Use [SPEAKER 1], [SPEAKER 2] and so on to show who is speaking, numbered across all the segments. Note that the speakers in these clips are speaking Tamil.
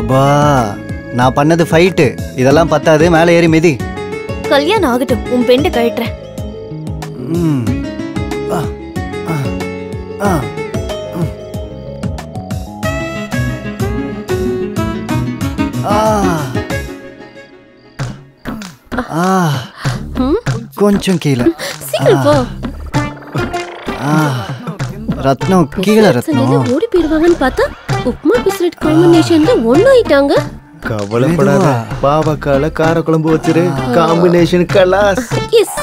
[SPEAKER 1] அப்பா நான் பண்ணது ஃபைட்டு இதெல்லாம் பத்தாது மேலே ஏறி மிதி
[SPEAKER 2] கல்யாணம் ஆகட்டும் உன் பெண்டை கழட்டுறேன்
[SPEAKER 1] ம். ஆ, ஆ, ஆ, ம். ஆ. ஆ.
[SPEAKER 3] ம்,
[SPEAKER 1] கொஞ்சம் கீழே
[SPEAKER 3] சீக்கிரம் போ
[SPEAKER 1] ஆ. ரத்னம் கீழே ரத்னம்
[SPEAKER 3] சண்டையில ஓடி போயிருவாங்கன்னு பார்த்தா உப்மா பிஸ்கட் காம்பினேஷன்ல ஒண்ணு ஆயிட்டாங்க
[SPEAKER 4] கவலைப்படாத
[SPEAKER 1] மெதுவா.
[SPEAKER 4] பாவக்கால கார குழம்பு வச்சிரு காம்பினேஷன் கலாஸ்
[SPEAKER 3] எஸ்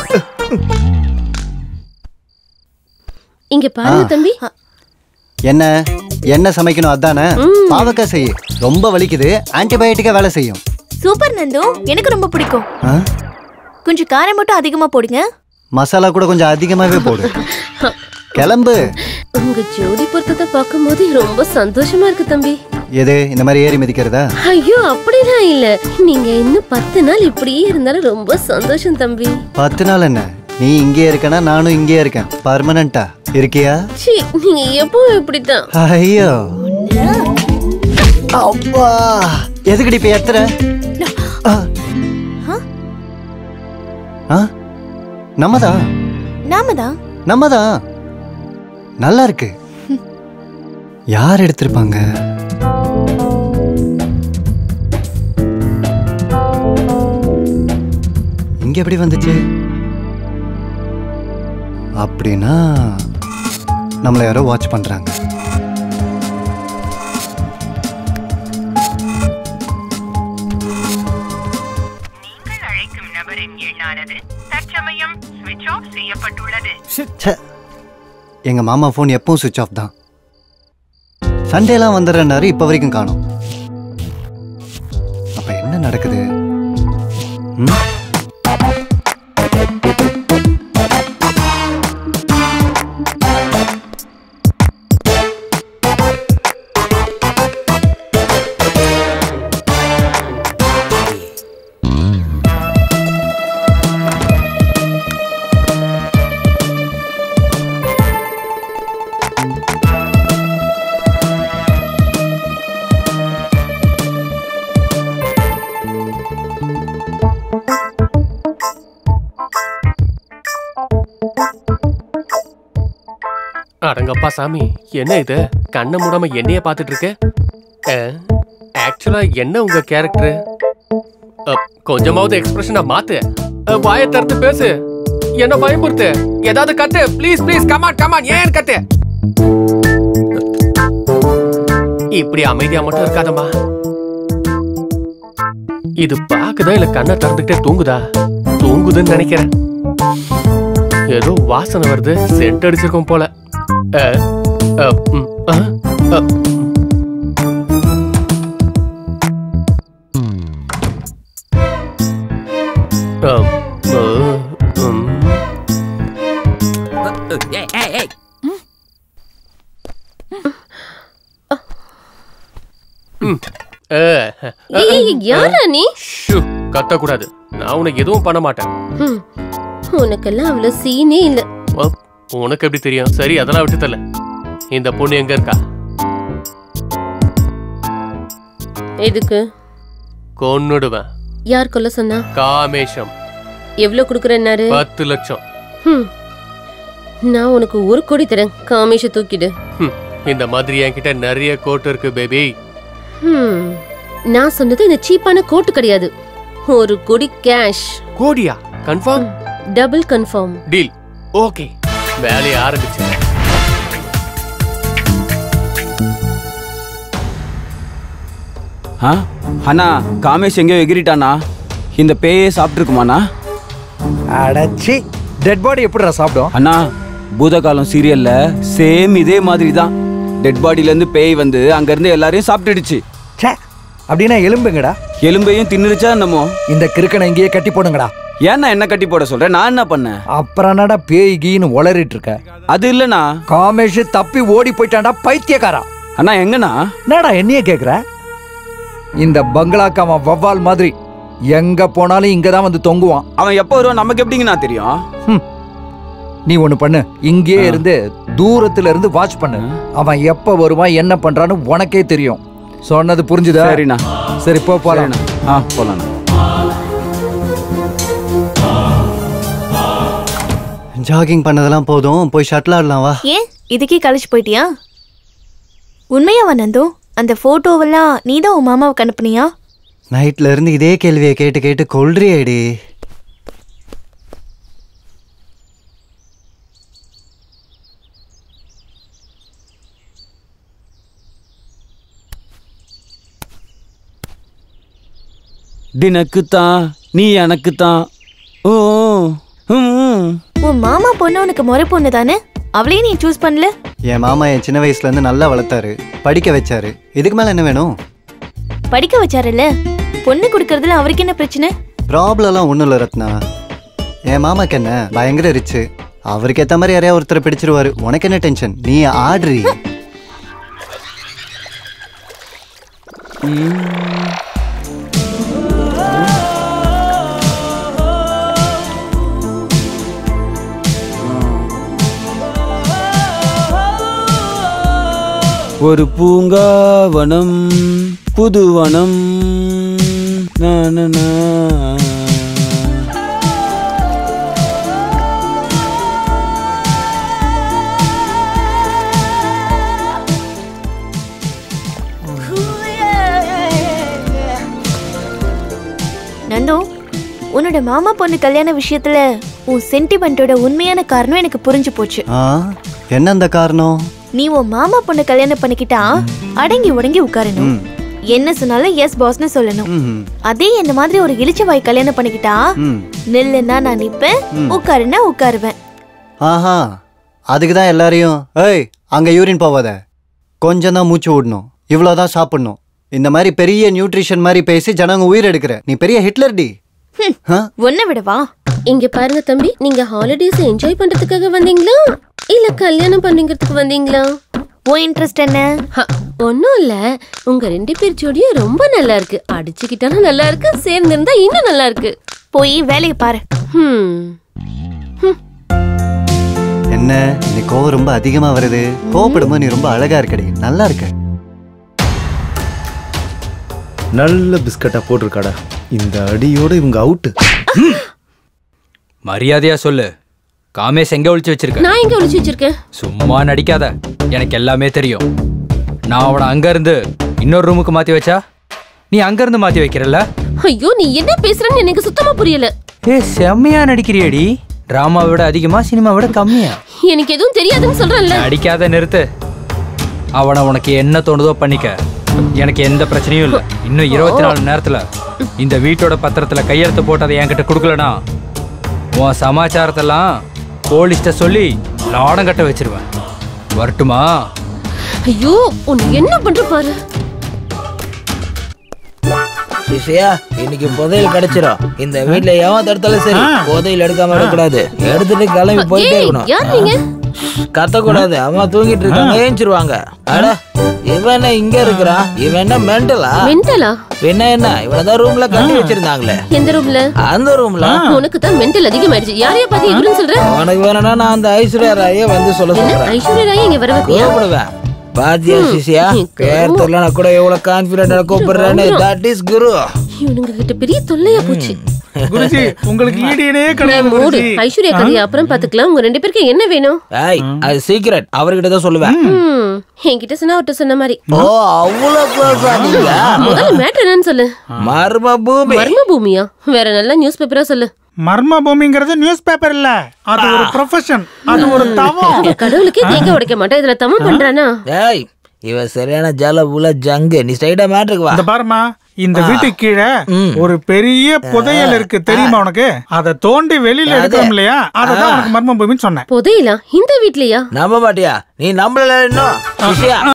[SPEAKER 3] இங்க பாருங்க தம்பி
[SPEAKER 1] என்ன என்ன சமைக்கணும் அதானே பாவக்காய் செய்ய ரொம்ப வலிக்குது ஆன்டிபயோட்டிக்கா வேலை செய்யும்
[SPEAKER 2] சூப்பர் நந்து எனக்கு ரொம்ப பிடிக்கும்
[SPEAKER 1] ஆ?
[SPEAKER 2] கொஞ்சம் காரம் மட்டும் அதிகமா போடுங்க
[SPEAKER 1] மசாலா கூட கொஞ்சம் அதிகமாவே போடு கிளம்பு
[SPEAKER 3] உங்க ஜோடி பொருத்தத்தை பார்க்கும்போது ரொம்ப சந்தோஷமா இருக்கு தம்பி
[SPEAKER 1] எது இந்த மாதிரி ஏறி மிதிக்கிறதா
[SPEAKER 3] ஐயோ அப்படிலாம் இல்ல நீங்க இன்னும் பத்து நாள் இப்படியே இருந்தாலும் ரொம்ப சந்தோஷம் தம்பி
[SPEAKER 1] பத்து நாள் என்ன நீ இங்கே இருக்கனா நானும் இங்கே இருக்கேன் பர்மனண்டா இருக்கியா
[SPEAKER 3] சீ நீங்க எப்பவும் இப்படித்தான்
[SPEAKER 1] ஐயோ அப்பா எதுக்குடி இப்ப எத்துற ஆ. ஆ? நம்மதா
[SPEAKER 2] நாம தான்
[SPEAKER 1] நம்மதா நல்லா இருக்கு யார் எடுத்திருப்பாங்க இங்க எப்படி வந்துச்சு அப்படின்னா நம்மளை யாரோ வாட்ச் பண்றாங்க
[SPEAKER 5] நீங்கள் அழைக்கும் நபரின் எண்ணானது தற்சமயம் ஸ்விட்ச் ஆஃப் செய்யப்பட்டுள்ளது
[SPEAKER 1] ச்சே எங்க மாமா ஃபோன் எப்பவும் சுவிட்ச் ஆஃப் தான் சண்டேலாம் வந்துடுறேன்னாரு இப்போ வரைக்கும் காணோம் அப்ப என்ன நடக்குது ம்?
[SPEAKER 6] அடங்கப்பா சாமி என்ன இது கண்ணை மூடாம என்னைய பார்த்துட்டு இருக்க ஆக்சுவலா என்ன உங்க கேரக்டர் கொஞ்சமாவது எக்ஸ்பிரஷனை மாத்து அ, வாயை திறந்து பேசு என்ன பயமுறுத்து ஏதாவது கத்து ப்ளீஸ் ப்ளீஸ் கமான் கமான் ஏன் கத்து இப்படி அமைதியா மட்டும் இருக்காதம்மா இது பாக்குதா இல்ல கண்ணை திறந்துக்கிட்டே தூங்குதா தூங்குதுன்னு நினைக்கிறேன் ஏதோ வாசனை வருது சென்ட் அடிச்சிருக்கோம் போல அ, அ, ம், அ, அ, ம். அம், அ, ம். ம். அ, அ,
[SPEAKER 3] ஏய், ஏய், யாரா நீ
[SPEAKER 6] ஷு, கத்தக்கூடாது நான் உனக்கு எதுவும் பண்ண மாட்டேன்
[SPEAKER 3] ஹம், உனக்கெல்லாம் அவ்வளவு சீனே இல்ல
[SPEAKER 6] ஓ, உனக்கு எப்படி தெரியும் சரி அதெல்லாம் விட்டு தரல இந்த பொண்ணு எங்க இருக்கா
[SPEAKER 3] எதுக்கு
[SPEAKER 6] கொன்னுடுவேன்
[SPEAKER 3] யார் கொல்ல சொன்னா
[SPEAKER 6] காமேஷம்
[SPEAKER 3] எவ்வளவு குடுக்குறேன்னாரு
[SPEAKER 6] பத்து லட்சம்
[SPEAKER 3] ஹம். நான் உனக்கு ஒரு கோடி தரேன் காமேஷ தூக்கிடு
[SPEAKER 6] ஹம், இந்த மாதிரி என்கிட்ட நிறைய கோட் இருக்கு பேபி
[SPEAKER 3] ஹம். நான் சொன்னது இந்த சீப்பான கோட்டு கிடையாது ஒரு கோடி கேஷ்
[SPEAKER 6] கோடியா confirm
[SPEAKER 3] double confirm
[SPEAKER 6] deal okay வேலையை ஆரம்பிச்சு
[SPEAKER 7] ஆ அண்ணா காமேஷ் எங்கேயோ எகிரிட்டானா இந்த பேயே சாப்பிட்ருக்குமாண்ணா
[SPEAKER 8] அடச்சி டெட் பாடி எப்படிடா சாப்பிடும்
[SPEAKER 7] அண்ணா பூதகாலம் சீரியல்ல சேம் இதே மாதிரி தான் டெட் பாடியிலேருந்து பேய் வந்து அங்கேருந்து எல்லாரையும் சாப்பிட்டுடுச்சு
[SPEAKER 8] ச்சே அப்படின்னா எலும்புங்கடா
[SPEAKER 7] எலும்பையும் தின்னுருச்சா என்னமோ
[SPEAKER 8] இந்த கிறுக்கனை இங்கேயே கட்டி போடுங்கடா
[SPEAKER 7] ஏன்னா என்ன கட்டி போட சொல்றேன் நான் என்ன பண்ணேன்
[SPEAKER 8] அப்புறம் என்னடா பேய் கீன்னு உளறிட்டு இருக்க
[SPEAKER 7] அது இல்லைண்ணா
[SPEAKER 8] காமேஷ் தப்பி ஓடி போயிட்டான்டா பைத்தியக்காரா
[SPEAKER 7] அண்ணா எங்கண்ணா
[SPEAKER 8] என்னடா என்னையே கேக்குற இந்த பங்களாக்கு அவன் வவ்வால் மாதிரி எங்க போனாலும் இங்க தான் வந்து தொங்குவான்
[SPEAKER 7] அவன் எப்போ வருவான் நமக்கு எப்படிங்கண்ணா தெரியும்
[SPEAKER 8] ஹம். நீ ஒண்ணு பண்ணு இங்கேயே இருந்து தூரத்துல இருந்து வாட்ச் பண்ணு அவன் எப்ப வருவான் என்ன பண்றான்னு உனக்கே தெரியும் சொன்னது புரிஞ்சுதா
[SPEAKER 7] சரிண்ணா
[SPEAKER 8] சரி போ போலாம்
[SPEAKER 7] சரிண்ணா ஆ போலாண்ணா
[SPEAKER 1] ஜாகிங் பண்ணதெல்லாம் போதும் போய் ஷட்டில் ஆடலாம் வா
[SPEAKER 2] ஏன் இதுக்கே கழிச்சு போயிட்டியா உண்மையாவா நந்து அந்த போட்டோவெல்லாம் நீ தான் உன் மாமாவுக்கு அனுப்புனியா
[SPEAKER 1] நைட்ல இருந்து இதே கேள்வியை கேட்டு கேட்டு கொள்றியேடி
[SPEAKER 7] தினக்குத்தான் நீ எனக்குத்தான் ஓ ம்.
[SPEAKER 2] உன் மாமா பொண்ணு உனக்கு முறை பொண்ணு தானே அவளையும் நீ சூஸ் பண்ணல
[SPEAKER 1] என் மாமா என் சின்ன வயசுல இருந்து நல்லா வளர்த்தாரு படிக்க வச்சாரு இதுக்கு மேல என்ன வேணும்
[SPEAKER 2] படிக்க வச்சாருல்ல பொண்ணு கொடுக்கறதுல அவருக்கு என்ன பிரச்சனை
[SPEAKER 1] ப்ராப்ளம்லாம் ஒன்றும் இல்லை ரத்னா என் மாமாக்கு என்ன பயங்கர ரிச்சு அவருக்கு ஏற்ற மாதிரி யாரையா ஒருத்தரை பிடிச்சிருவாரு உனக்கு என்ன டென்ஷன் நீ ஆடுறி
[SPEAKER 7] ஒரு பூங்காவனம் புதுவனம் நா, நா, நா.
[SPEAKER 2] நந்து உன்னோட மாமா பொண்ணு கல்யாண விஷயத்துல உன் சென்டிமெண்டோட உண்மையான காரணம் எனக்கு புரிஞ்சு போச்சு
[SPEAKER 1] ஆ என்ன அந்த காரணம்
[SPEAKER 2] நீ உன் மாமா பொண்ணு கல்யாணம் பண்ணிக்கிட்டா அடங்கி உடங்கி உட்காரணும்
[SPEAKER 1] ம்
[SPEAKER 2] என்ன சொன்னாலும் எஸ் பாஸ்னு சொல்லணும்
[SPEAKER 1] ம்
[SPEAKER 2] அதே என்ன மாதிரி ஒரு இளிச்சவாய் கல்யாணம் பண்ணிக்கிட்டா
[SPEAKER 1] ம்
[SPEAKER 2] நில்லுன்னா நான் நிப்பேன் உட்காருன்னா உட்காருவேன்
[SPEAKER 1] ஆஹா அதுக்கு தான் எல்லாரையும் ஏய் அங்க யூரின் போவாத கொஞ்சம் தான் மூச்சு விடணும் இவ்வளோதான் சாப்பிடணும் இந்த மாதிரி பெரிய நியூட்ரிஷன் மாதிரி பேசி ஜனங்க உயிர் எடுக்கிற நீ பெரிய ஹிட்லர் டி ஆ?
[SPEAKER 2] ஒன்ன விடவா
[SPEAKER 3] இங்க பாருங்க தம்பி நீங்க ஹாலிடேஸ் என்ஜாய் பண்றதுக்காக வந்தீங்களா இல்ல கல்யாணம் பண்ணிக்கிறதுக்கு வந்தீங்களா
[SPEAKER 2] உன் இன்ட்ரெஸ்ட் என்ன
[SPEAKER 3] ஹ, ஒண்ணும் இல்ல உங்க ரெண்டு பேர் ஜோடியும் ரொம்ப நல்லா இருக்கு அடிச்சுக்கிட்டாலும் நல்லா இருக்கு சேர்ந்து இருந்தா இன்னும் நல்லா இருக்கு
[SPEAKER 2] போய் வேலையை பாரு
[SPEAKER 3] ஹம்
[SPEAKER 1] என்ன இன்னைக்கு கோவம் ரொம்ப அதிகமா வருது கோவப்படும்போது நீ ரொம்ப அழகா இருக்கடி நல்லா இருக்க
[SPEAKER 4] நல்ல பிஸ்கட்டா போட்டிருக்காடா இந்த அடியோட இவங்க அவுட்டு
[SPEAKER 9] மரியாதையா சொல்லு காமேஷ் எங்க ஒளிச்சு வச்சிருக்க
[SPEAKER 3] நான் எங்க ஒளிச்சு வச்சிருக்கேன்
[SPEAKER 9] சும்மா நடிக்காத எனக்கு எல்லாமே தெரியும் நான் அவனை அங்க இருந்து இன்னொரு ரூமுக்கு மாத்தி வச்சா நீ அங்க இருந்து மாத்தி வைக்கிறல்ல
[SPEAKER 3] ஐயோ நீ என்ன பேசுறன்னு எனக்கு சுத்தமா புரியல
[SPEAKER 9] ஏ செம்மையா நடிக்கிறியேடி டிராமாவை விட அதிகமா சினிமா விட கம்மியா
[SPEAKER 3] எனக்கு எதுவும் தெரியாதுன்னு சொல்றேன்ல
[SPEAKER 9] நடிக்காத நிறுத்து அவனை உனக்கு என்ன தோணுதோ பண்ணிக்க எனக்கு எந்த பிரச்சனையும் இல்லை இன்னும் இருபத்தி நாலு நேரத்துல இந்த வீட்டோட பத்திரத்துல கையெழுத்து போட்டு அதை என்கிட்ட கொடுக்கலனா உன் சமாச்சாரத்தெல்லாம் போலீஸ்ட்ட சொல்லி லாடம் கட்ட வச்சிருவேன் வரட்டுமா
[SPEAKER 3] ஐயோ உன்னை என்ன பண்ற பாரு
[SPEAKER 10] சிசியா இன்னைக்கு புதையல் கிடைச்சிரும் இந்த வீட்ல எவன் தடுத்தாலும் சரி புதையல் எடுக்காம விடக்கூடாது எடுத்துட்டு கிளம்பி போயிட்டே
[SPEAKER 3] ஏய்,
[SPEAKER 10] இருக்கணும்
[SPEAKER 3] யார் நீங்க
[SPEAKER 10] கத்தக்கூடாது அம்மா தூங்கிட்டு இருக்காங்க ஏஞ்சிருவாங்க அட இவன் என்ன இங்க இருக்கிறான் இவன் என்ன மெண்டலா
[SPEAKER 3] மென்டலா
[SPEAKER 10] என்ன என்ன இவனதான் ரூம்ல கட்டி வச்சிருந்தாங்களே
[SPEAKER 3] எந்த ரூம்ல
[SPEAKER 10] அந்த ரூம்ல
[SPEAKER 3] உனக்கு தான் மென்டல் அதிகமாயிடுச்சு யாரையா பார்த்து இவருன்னு சொல்ற
[SPEAKER 10] உனக்கு வேணும்னா நான் அந்த ஐஸ்வர்யா ராய வந்து சொல்ல
[SPEAKER 3] என்ன
[SPEAKER 10] சொல்றேன்
[SPEAKER 3] ஐஸ்வர்யா ராய் இங்க வர வைப்பியா
[SPEAKER 10] கூப்பிடுவேன் பாத்தியா சிசியா
[SPEAKER 3] ம்.
[SPEAKER 10] பேர் தெரியல நான் கூட எவ்வளவு கான்பிடண்டா கூப்பிடுறேன்னு தட் இஸ் குரு
[SPEAKER 3] இவனுங்க கிட்ட பெரிய தொல்லையா போச்சு
[SPEAKER 11] குருஜி உங்களுக்கு ஈடியனே
[SPEAKER 3] நீ
[SPEAKER 11] கிடையாது
[SPEAKER 3] மூடு
[SPEAKER 11] குருஜி
[SPEAKER 3] ஐஸ்வர்யா கதையை அப்புறம் பாத்துக்கலாம் உங்க ரெண்டு பேருக்கு என்ன வேணும்
[SPEAKER 10] ஏய் அது சீக்கிரட் அவர்கிட்ட தான் சொல்லுவேன்
[SPEAKER 3] ம், என்கிட்ட சொன்னா அவர்கிட்ட சொன்ன மாதிரி
[SPEAKER 10] ஓ அவ்வளவு க்ளோஸா நீங்க
[SPEAKER 3] முதல்ல மேட்டர் என்னன்னு சொல்லு
[SPEAKER 10] மர்ம பூமி
[SPEAKER 3] மர்ம பூமியா வேற நல்ல நியூஸ் பேப்பரா சொல்லு
[SPEAKER 11] மர்ம பூமிங்கிறது நியூஸ் பேப்பர் இல்ல அது ஒரு ப்ரொஃபஷன் அது ஒரு தவம்
[SPEAKER 3] கடவுளுக்கே தேங்க உடைக்க மாட்டேன் இதுல தமிழ் பண்றானா
[SPEAKER 10] ஏய் இவ சரியான ஜல புல ஜங்கு நீ ஸ்ட்ரைட்டா மேட்ருக்கு வா
[SPEAKER 11] இந்த பாருமா இந்த வீட்டுக்கு கீழே ஒரு பெரிய புதையல் இருக்கு தெரியுமா உனக்கு அதை தோண்டி வெளியில எடுக்கிறோம் இல்லையா அததான் உனக்கு மர்ம பூமின்னு சொன்னேன்
[SPEAKER 3] புதையலா இந்த வீட்லயா
[SPEAKER 10] நம்ப மாட்டியா நீ நம்பல இன்னும் சிஷ்யா